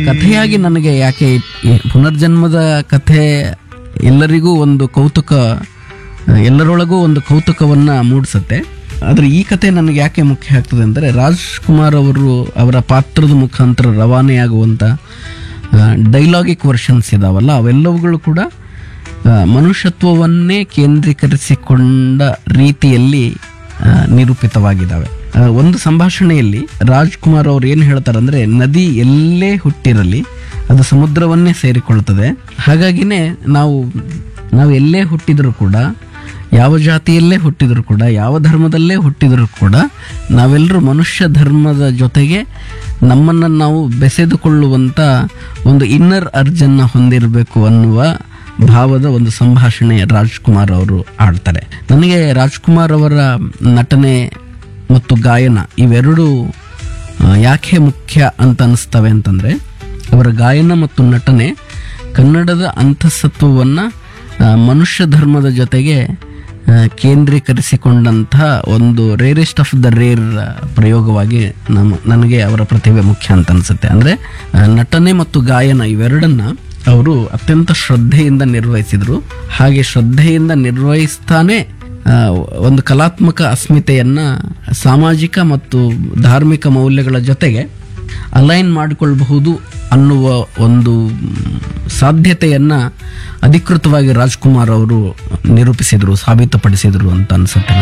ಕಥೆಯಾಗಿ ನನಗೆ ಯಾಕೆ ಈ ಪುನರ್ಜನ್ಮದ ಕಥೆ ಎಲ್ಲರಿಗೂ ಒಂದು ಕೌತುಕ ಎಲ್ಲರೊಳಗೂ ಒಂದು ಕೌತುಕವನ್ನ ಮೂಡಿಸುತ್ತೆ ಆದರೆ ಈ ಕತೆ ನನಗೆ ಯಾಕೆ ಮುಖ್ಯ ಆಗ್ತದೆ ಅಂದರೆ ರಾಜ್ಕುಮಾರ್ ಅವರು ಅವರ ಪಾತ್ರದ ಮುಖಾಂತರ ರವಾನೆಯಾಗುವಂಥ ಡೈಲಾಗಿಕ್ ವರ್ಷನ್ಸ್ ಇದಾವಲ್ಲ ಅವೆಲ್ಲವುಗಳು ಕೂಡ ಆ, ಮನುಷ್ಯತ್ವವನ್ನೇ ಕೇಂದ್ರೀಕರಿಸಿಕೊಂಡ ರೀತಿಯಲ್ಲಿ ಆ, ನಿರೂಪಿತವಾಗಿದ್ದಾವೆ ಆ, ಒಂದು ಸಂಭಾಷಣೆಯಲ್ಲಿ ರಾಜ್ಕುಮಾರ್ ಅವ್ರು ಏನು ಹೇಳ್ತಾರೆ ಅಂದರೆ ನದಿ ಎಲ್ಲೇ ಹುಟ್ಟಿರಲಿ ಅದು ಸಮುದ್ರವನ್ನೇ ಸೇರಿಕೊಳ್ತದೆ ಹಾಗಾಗಿನೇ ನಾವು ನಾವು ಎಲ್ಲೇ ಹುಟ್ಟಿದರೂ ಕೂಡ ಯಾವ ಜಾತಿಯಲ್ಲೇ ಹುಟ್ಟಿದರೂ ಕೂಡ ಯಾವ ಧರ್ಮದಲ್ಲೇ ಹುಟ್ಟಿದರೂ ಕೂಡ ನಾವೆಲ್ಲರೂ ಮನುಷ್ಯ ಧರ್ಮದ ಜೊತೆಗೆ ನಮ್ಮನ್ನು ನಾವು ಬೆಸೆದುಕೊಳ್ಳುವಂಥ ಒಂದು ಇನ್ನರ್ ಅರ್ಜನ್ನ ಹೊಂದಿರಬೇಕು ಅನ್ನುವ ಭಾವದ ಒಂದು ಸಂಭಾಷಣೆ ರಾಜ್ಕುಮಾರ್ ಅವರು ಆಡ್ತಾರೆ ನನಗೆ ರಾಜ್ಕುಮಾರ್ ಅವರ ನಟನೆ ಮತ್ತು ಗಾಯನ ಇವೆರಡೂ ಆ, ಯಾಕೆ ಮುಖ್ಯ ಅಂತ ಅನಿಸ್ತವೆ ಅಂತಂದರೆ ಅವರ ಗಾಯನ ಮತ್ತು ನಟನೆ ಕನ್ನಡದ ಅಂತಸತ್ವವನ್ನು ಮನುಷ್ಯ ಧರ್ಮದ ಜೊತೆಗೆ ಆ, ಕೇಂದ್ರೀಕರಿಸಿಕೊಂಡಂಥ ಒಂದು ರೇರೆಸ್ಟ್ ಆಫ್ ದ ರೇರ್ ಪ್ರಯೋಗವಾಗಿ ನಮ್ಮ ನನಗೆ ಅವರ ಪ್ರತಿಭೆ ಮುಖ್ಯ ಅಂತ ಅನಿಸುತ್ತೆ ಅಂದರೆ ನಟನೆ ಮತ್ತು ಗಾಯನ ಇವೆರಡನ್ನ ಅವರು ಅತ್ಯಂತ ಶ್ರದ್ಧೆಯಿಂದ ನಿರ್ವಹಿಸಿದರು ಹಾಗೆ ಶ್ರದ್ಧೆಯಿಂದ ನಿರ್ವಹಿಸ್ತಾನೆ ಆ, ಒಂದು ಕಲಾತ್ಮಕ ಅಸ್ಮಿತೆಯನ್ನ ಸಾಮಾಜಿಕ ಮತ್ತು ಧಾರ್ಮಿಕ ಮೌಲ್ಯಗಳ ಜೊತೆಗೆ ಅಲೈನ್ ಮಾಡಿಕೊಳ್ಳಬಹುದು ಅನ್ನುವ ಒಂದು ಮ್, ಸಾಧ್ಯತೆಯನ್ನ ಅಧಿಕೃತವಾಗಿ ರಾಜ್ಕುಮಾರ್ ಅವರು ನಿರೂಪಿಸಿದರು ಸಾಬೀತುಪಡಿಸಿದರು ಅಂತ ಅನ್ಸುತ್ತೆ ನನಗೆ.